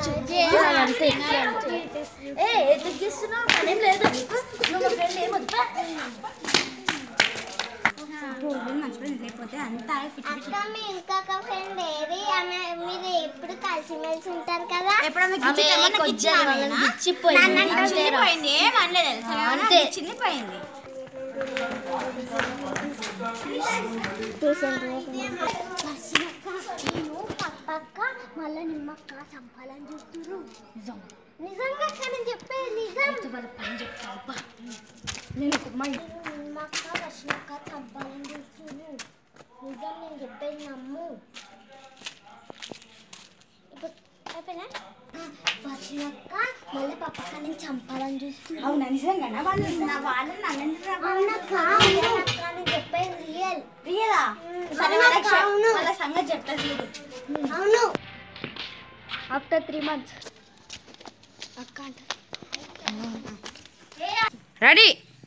అంతే ఏ ఎందుకు చేస్తున్నావు పనేం లేదు నువ్వు మా ఫ్రెండ్ ఏమొద్దు అక్క మీ ఇంకొక ఫ్రెండ్ ఏది ఆమె మీరు ఎప్పుడు కలిసిమెలిసి ఉంటారు కదా ఆమె కొంచెం వాళ్ళని పిచ్చిపోయింది అంతేరా. అంతే నేను పప్పక్క మళ్ళీ నిమ్మక్క చంపాలని చూస్తున్నారు నిజంగా అక్క నేను చెప్పేది నిజం నిమ్మక్క వర్షనక్క చంపాలని చూస్తున్నారు నిజం నేను చెప్పేది నమ్ము ఇప్పుడు అయిపోయినా వర్షనక్క మళ్ళీ పప్పక్క నేను చంపాలని చూస్తున్నారు అవునా నిజంగా వాళ్ళు నా వాళ్ళని నన్ను అవునక్క అవునక్క నేను చెప్పేది రియల్ రియలా సరే అవునక్క, వాళ్ళకి చెప్- అవును. వాళ్ళ సంగతి చెప్తా చూడు అవును ఆఫ్టర్ త్రీ మంత్స్ అక్క అంట రెడీ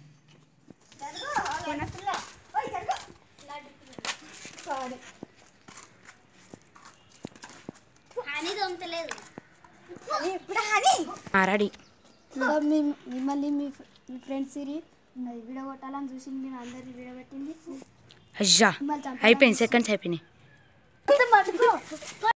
అని దొంతలేదు ఇప్పుడు హనీ రెడీ సో మీ మిమ్మల్ని మీ మీ ఫ్రెండ్స్ సిరి అది విడగొట్టాలని చూసింది నేను అందరిని విడగొట్టింది అయ్యా మిమ్మల్ని చంపాలని అయిపోయింది సెకండ్స్ అయిపోయినాయి పట్టుకో